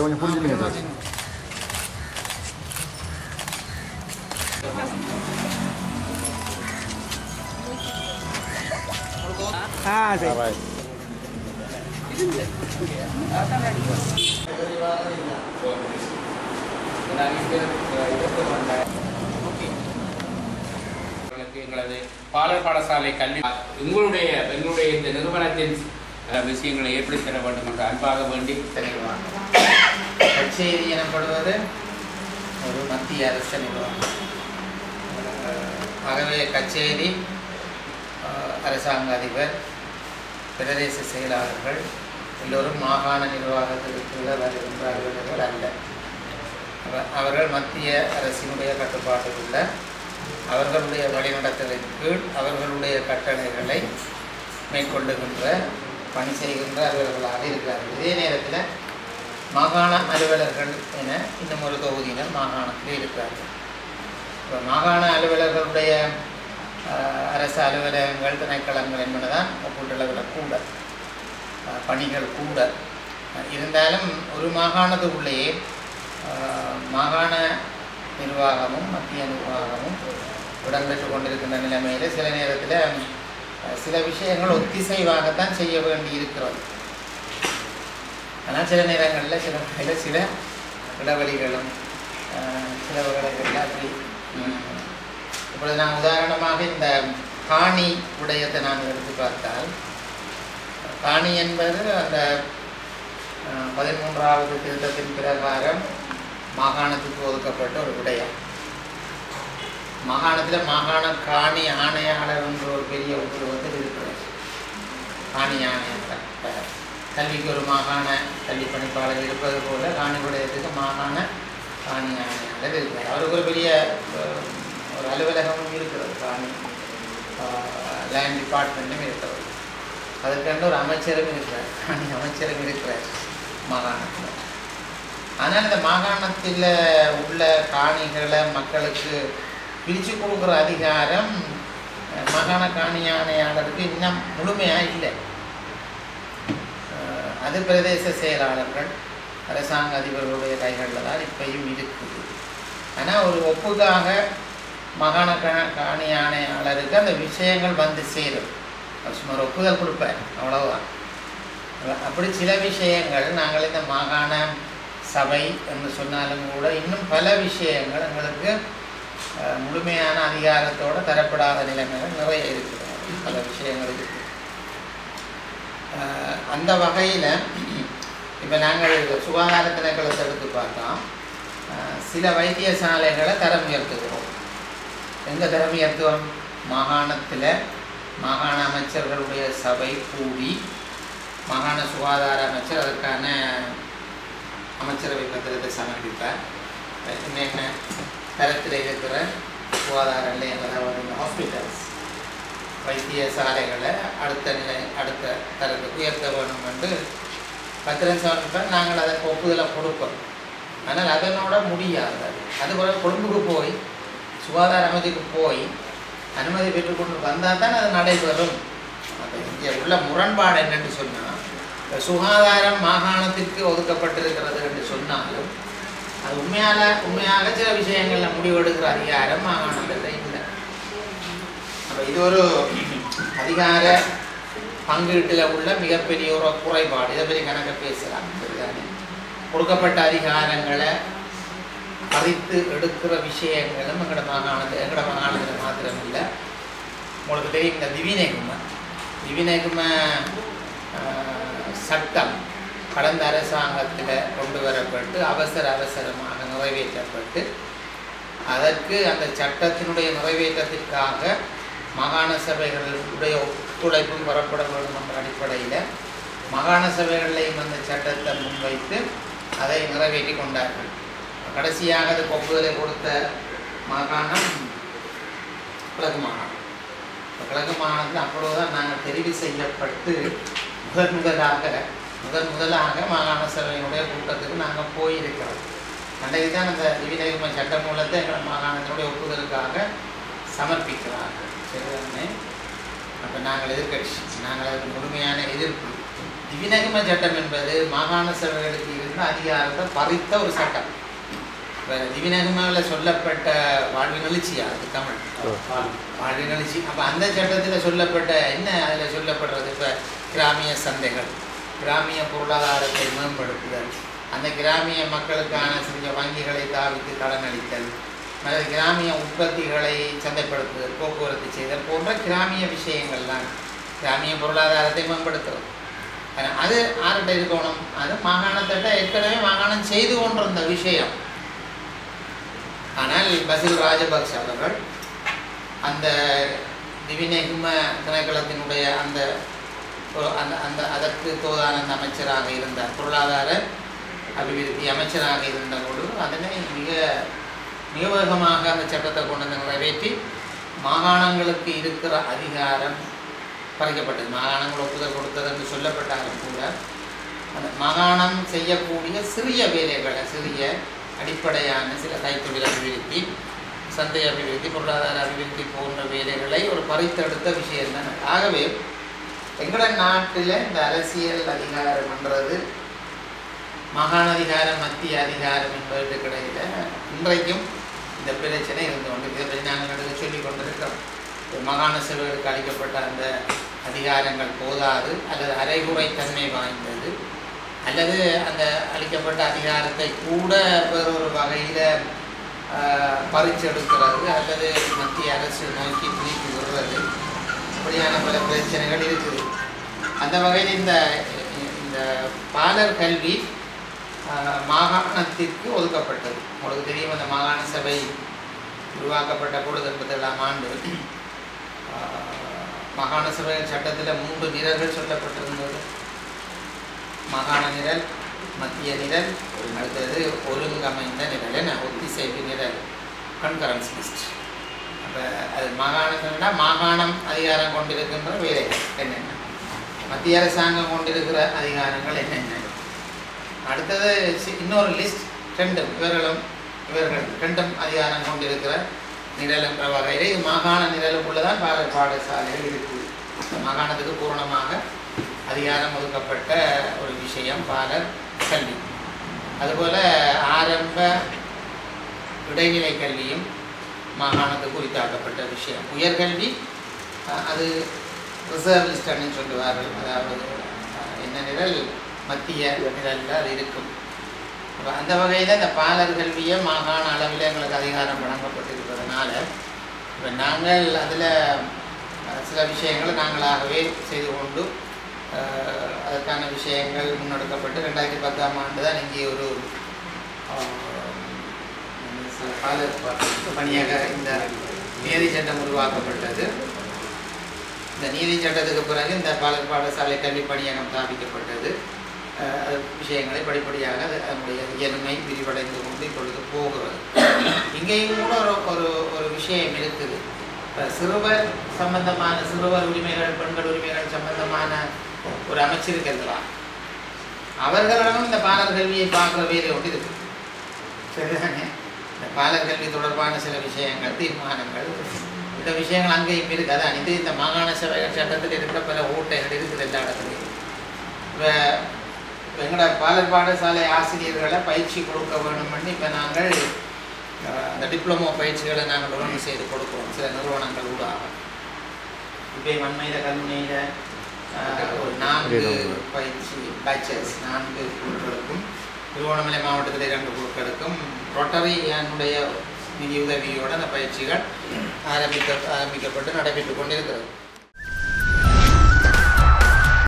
கொஞ்சம் புரிஞ்சுங்க சார் ஆ சரி உங்களுக்கு எங்களது பாலர் பாடசாலை கல்வி உங்களுடைய எங்களுடைய இந்த நிறுவனத்தின் அஹ், விஷயங்களை ஏற்படுத்தி தர வேண்டும் என்று அன்பாக வேண்டி தெளிவான கச்சேரி எனப்படுவது ஒரு மத்திய அரசு நிறுவனம் அஹ் ஆகவே கச்சேரி அஹ், அரசாங்க அதிபர் பிரதேச செயலாளர்கள் எல்லோரும் மாகாண நிர்வாகத்திற்கு கீழே வருகின்ற அலுவலர்கள் அல்ல அவ- அவர்கள் மத்திய அரசினுடைய கட்டுப்பாட்டுக்குள்ள அவர்களுடைய வழிநடத்தலின் கீழ் அவர்களுடைய கட்டளைகளை மேற்கொள்ளுகின்ற பணி செய்கின்ற அலுவலர்களாக இருக்கிறார்கள் இதே நேரத்தில் மாகாண அலுவலர்கள் என இன்னும் ஒரு தொகுதியினர் மாகாணத்தில் இருக்கிறார்கள் இப்போ மாகாண அலுவலர்களுடைய அஹ், அரசு அலுவலகங்கள் திணைக்களங்கள் என்பதுதான் ஒப்பீட்டளவில் கூட அஹ், பணிகள் கூட அஹ், இருந்தாலும் ஒரு மாகாணத்துக்குள்ளேயே அஹ், மாகாண நிர்வாகமும் மத்திய நிர்வாகமும் இடம்பெற்று கொண்டிருக்கின்ற நிலைமையில் சில நேரத்தில் அஹ், சில விஷயங்கள் ஒத்திசைவாகத்தான் செய்ய வேண்டி இருக்கிறது ஆனால் சில நேரங்களில் சில வகையில் சில இடைவெளிகளும் அஹ், சில வகைகளில் அப்படி உம், இப்பொழுது நான் உதாரணமாக இந்த காணி விடயத்தை நான் எடுத்து பார்த்தால் காணி என்பது அந்த அஹ், பதிமூன்றாவது திருத்தத்தின் பிரகாரம் மாகாணத்துக்கு ஒதுக்கப்பட்ட ஒரு விடயம் மாகாணத்தில் மாகாண காணி ஆணையாளர் என்ற ஒரு பெரிய உத்தியோகத்தில் இருக்கிறார் காணி ஆணையாளர் இப்ப கல்விக்கு ஒரு மாகாண கல்வி பணிப்பாளர் இருப்பது போல காணி விடயத்துக்கு மாகாண காணி ஆணையாளர் இருக்கிறார் அவருக்கு ஒரு பெரிய அஹ், ஒரு அலுவலகமும் இருக்கிறது காணி லேண்ட் டிபார்ட்மெண்ட்டும் இருக்கிறது அதுக்காண்டு ஒரு அமைச்சரும் இருக்கிறார் காணி அமைச்சரும் இருக்கிறார் மாகாணத்தில் ஆனால் இந்த மாகாணத்தில் உள்ள காணிகளை மக்களுக்கு பிரித்து கொடுக்குற அதிகாரம் அஹ், மாகாண காணி ஆணையாளருக்கு இன்னும் முழுமையாக இல்லை அஹ், அது பிரதேச செயலாளர்கள் அரசாங்க அதிபர்களுடைய கைகளில் தான் இப்பயும் இருக்குது ஆனால் ஒரு ஒப்புக்காக மாகாண கா காணி ஆணையாளருக்கு அந்த விஷயங்கள் வந்து சேரும் அவர் சும்மா ஒரு ஒப்புதல் கொடுப்பார் அவ்வளவுதான் அப்படி சில விஷயங்கள் நாங்கள் இந்த மாகாண சபை என்று சொன்னாலும் கூட இன்னும் பல விஷயங்கள் எங்களுக்கு அஹ், முழுமையான அதிகாரத்தோடு தரப்படாத நிலைமைகள் நிறைய இருக்கிறது பல விஷயங்கள் இருக்குது அஹ், அந்த வகையில் இப்போ நாங்கள் சுகாதார திணைக்களத்தை எடுத்து பார்த்தோம் அஹ், சில வைத்தியசாலைகளை தரம் உயர்த்துகிறோம் எங்கே தரம் உயர்த்துவோம் மாகாணத்தில் மாகாண அமைச்சர்களுடைய சபை கூடி மாகாண சுகாதார அமைச்சர் அதற்கான அமைச்சரவை பத்திரத்தை சமர்ப்பிப்பார் என்னென்ன தரத்தில் இருக்கிற சுகாதார நிலையங்கள் அதாவது ஹாஸ்பிட்டல்ஸ் வைத்தியசாலைகளை அடுத்த நிலை அடுத்த தரத்துக்கு உயர்த்த வேணும் என்று பத்திரம் சமர்ப்பிப்பார் நாங்கள் அதற்கு ஒப்புதலை கொடுப்போம் ஆனால் அதனோட முடியாது அது அது பிறகு கொழும்புக்கு போய் சுகாதார அமைச்சுக்கு போய் அனுமதி பெற்றுக்கொண்டு வந்தால் தான் அது நடைபெறும் அப்போ இங்கே உள்ள முரண்பாடு என்னென்னு சொன்னால் இந்த சுகாதாரம் மாகாணத்திற்கு ஒதுக்கப்பட்டிருக்கிறது என்று சொன்னாலும் அது உண்மையான உண்மையாக சில விஷயங்களில் முடிவெடுக்கிற அதிகாரம் மாகாணத்தில் இல்லை அப்போ இது ஒரு அதிகார பங்கீட்டில் உள்ள மிகப்பெரிய ஒரு குறைபாடு இதை பற்றி கணக்க பேசலாம் சரிதானே கொடுக்கப்பட்ட அதிகாரங்களை பறித்து எடுக்கிற விஷயங்களும் எங்களோட மாகாணத்தில் எங்களோட மாகாணத்தில் மாத்திரம் இல்லை உங்களுக்கு தெரியும் இந்த திவிநேகும திவிநேகும ஆஹ், சட்டம் கடந்த அரசாங்கத்தில் கொண்டு வரப்பட்டு அவசர அவசரமாக நிறைவேற்றப்பட்டு அதற்கு அந்த சட்டத்தினுடைய நிறைவேற்றத்திற்காக மாகாண சபைகளுடைய ஒத்துழைப்பும் வரப்பட வேண்டும் என்ற அடிப்படையில் மாகாண சபைகளையும் அந்த சட்டத்தை முன்வைத்து அதை நிறைவேற்றி கொண்டார்கள் கடைசியாக அதுக்கு ஒப்புதலை கொடுத்த மாகாணம் கிழக்கு மாகாணம் இப்ப கிழக்கு மாகாணத்தில் அப்பொழுதுதான் நாங்கள் தெரிவு செய்யப்பட்டு முதன் முதலாக முதன் முதலாக மாகாண சபையினுடைய கூட்டத்துக்கு நாங்கள் போயிருக்கிறோம் அன்றைக்கு தான் அந்த திவிநேகம சட்ட மூலத்தை எங்கள் மாகாணத்தினுடைய ஒப்புதலுக்காக சமர்ப்பிக்கிறார்கள் சரிதானே அப்போ நாங்கள் எதிர்கட்சி நாங்கள் அதுக்கு முழுமையான எதிர்ப்பு திவிநகம சட்டம் என்பது மாகாண சபைகளுக்கு இருந்த அதிகாரத்தை பறித்த ஒரு சட்டம் வேற திவிநகமில் சொல்லப்பட்ட வாழ்வு நிகழ்ச்சியா அது தமிழ் வாழ்வு நிகழ்ச்சி அப்போ அந்த சட்டத்தில் சொல்லப்பட்ட என்ன அதில் சொல்லப்படுறது இப்போ கிராமிய சந்தைகள் கிராமிய பொருளாதாரத்தை மேம்படுத்துதல் அந்த கிராமிய மக்களுக்கான சிறிய வங்கிகளை தாவித்து கடன் அளித்தல் அல்லது கிராமிய உற்பத்திகளை சந்தைப்படுத்துதல் போக்குவரத்து செய்தல் போன்ற கிராமிய விஷயங்கள்லாம் கிராமிய பொருளாதாரத்தை மேம்படுத்துறது ஆனா, அது ஆர்கிட்ட இருக்கணும் அது மாகாணத்திட்ட ஏற்கனவே மாகாணம் செய்து கொண்டிருந்த விஷயம் ஆனால் பசில் ராஜபக்ஷ அவர்கள் அந்த திவிநெகும திணைக்களத்தினுடைய அந்த ஒரு அந்த அந்த அதற்கு தோதான அந்த அமைச்சராக இருந்தார் பொருளாதார அபிவிருத்தி அமைச்சராக இருந்த பொழுது அதனை மிக மிக வேகமாக அந்த சட்டத்தை கொண்டு வந்து நிறைவேற்றி மாகாணங்களுக்கு இருக்கிற அதிகாரம் பறிக்கப்பட்டது மாகாணங்கள் ஒப்புதல் கொடுத்தது என்று சொல்லப்பட்டாலும் கூட அந்த மாகாணம் செய்யக்கூடிய சிறிய வேலைகளை சிறிய அடிப்படையான சில கைத்தொழில் அபிவிருத்தி சந்தை அபிவிருத்தி பொருளாதார அபிவிருத்தி போன்ற வேலைகளை ஒரு பறித்தெடுத்த விஷயம் தான் ஆகவே எங்களோட நாட்டில் இந்த அரசியல் அதிகாரம் என்றது மாகாண அதிகாரம் மத்திய அதிகாரம் என்பதற்கு இடையில இன்றைக்கும் இந்த பிரச்சனை இருந்து கொண்டு இதை பற்றி நாங்கள் நடுவில் சொல்லிக் கொண்டிருக்கிறோம் இந்த மாகாண சபைகளுக்கு அளிக்கப்பட்ட அந்த அதிகாரங்கள் போதாது அல்லது அரைகுறை தன்மை வாய்ந்தது அல்லது அந்த அளிக்கப்பட்ட அதிகாரத்தை கூட வேறொரு வகையில் பறிச்செடுக்கிறது அல்லது மத்திய அரசு நோக்கி திருப்பி விடுறது இப்படியான பல பிரச்சனைகள் இருக்குது அந்த வகையில் இந்த இந்த பாலர் கல்வி ஆஹ், மாகாணத்திற்கு ஒதுக்கப்பட்டது உங்களுக்கு தெரியும் அந்த மாகாண சபை உருவாக்கப்பட்ட பொழுது எண்பத்தேழாம் ஆண்டு ஆஹ், மாகாண சபை சட்டத்தில் மூன்று நிரல்கள் சொல்லப்பட்டிருந்தது மாகாண நிரல் மத்திய நிரல் அடுத்தது ஒருங்கமைந்த நிரல் என்ன ஒத்திசைவு நிரல் கன்கரன்ஸ் லிஸ்ட் அப்போ அது மாகாணத்தினா மாகாணம் அதிகாரம் கொண்டிருக்கின்ற வேலைகள் என்னென்ன மத்திய அரசாங்கம் கொண்டிருக்கிற அதிகாரங்கள் என்னென்ன அடுத்தது சி- இன்னொரு லிஸ்ட் ரெண்டும் இவர்களும் இவர்கள் ரெண்டும் அதிகாரம் கொண்டிருக்கிற நிரல் என்ற வகையில் இது மாகாண நிரலுக்குள்ள தான் பாட பாடசாலைகள் இருக்குது இந்த மாகாணத்துக்கு பூரணமாக அதிகாரம் ஒதுக்கப்பட்ட ஒரு விஷயம் பாலர் கல்வி அதுபோல் ஆரம்ப இடைநிலை கல்வியும் மாகாணத்துக்கு உரித்தாக்கப்பட்ட விஷயம் உயர்கல்வி அஹ், அது ரிசர்வ் லிஸ்ட்னு சொல்லுவார்கள் அதாவது அஹ், என்ன நிரல் மத்திய நிரலில் அது இருக்கும் அப்ப அந்த வகையில் இந்த பாலர் கல்வியை மாகாண அளவில் எங்களுக்கு அதிகாரம் வழங்கப்பட்டிருப்பதனால இப்போ நாங்கள் அதில் சில விஷயங்களை நாங்களாகவே செய்து கொண்டு அஹ், அதற்கான விஷயங்கள் முன்னெடுக்கப்பட்டு ரெண்டாயிரத்தி பத்தாம் ஆண்டு தான் இங்கே ஒரு அஹ், பாலர் பணியாக இந்த நியதி சட்டம் உருவாக்கப்பட்டது இந்த நீதி சட்டத்துக்கு பிறகு இந்த பாலர் பாடசாலை கல்வி பணியகம் ஸ்தாபிக்கப்பட்டது அஹ் அது விஷயங்களை படிப்படியாக அது அதனுடைய இயலுமை விரிவடைந்து கொண்டு இப்பொழுது போகிறது இங்கேயும் கூட ஒரு ஒரு ஒரு விஷயம் இருக்குது இப்ப சிறுவர் சம்பந்தமான சிறுவர் உரிமைகள் பெண்கள் உரிமைகள் சம்பந்தமான ஒரு அமைச்சு இருக்கிறதுலாம் அவர்களிடமும் இந்த பாலர் கல்வியை பார்க்குற வேலை ஒன்று இருக்கு சரிதானே இந்த பாலர் கல்வி தொடர்பான சில விஷயங்கள் தீர்மானங்கள் இந்த விஷயங்கள் அங்கேயும் இருக்குது அதான் இது இந்த மாகாண சபை சட்டத்தில் இருக்கிற பல ஓட்டைகள் இருக்குது எல்லா இடத்துலையும் இப்போ எங்களோட பாலர் பாடசாலை ஆசிரியர்களை பயிற்சி கொடுக்க வேணும்னு இப்போ நாங்கள் அஹ், அந்த டிப்ளமோ பயிற்சிகளை நாங்கள் ஒழுங்கு செய்து கொடுக்கிறோம் சில நிறுவனங்கள் ஊடாக இப்போ மண்மையில் கல்முனையில் ஒரு நான்கு பயிற்சி பேச்சஸ் நான்கு குழுக்களுக்கும் திருவண்ணாமலை மாவட்டத்தில் இரண்டு குழுக்களுக்கும் ரொட்டரி என்னுடைய நிதி உதவியோடு அந்த பயிற்சிகள் ஆரம்பிக்க ஆரம்பிக்கப்பட்டு நடைபெற்று கொண்டிருக்கிறது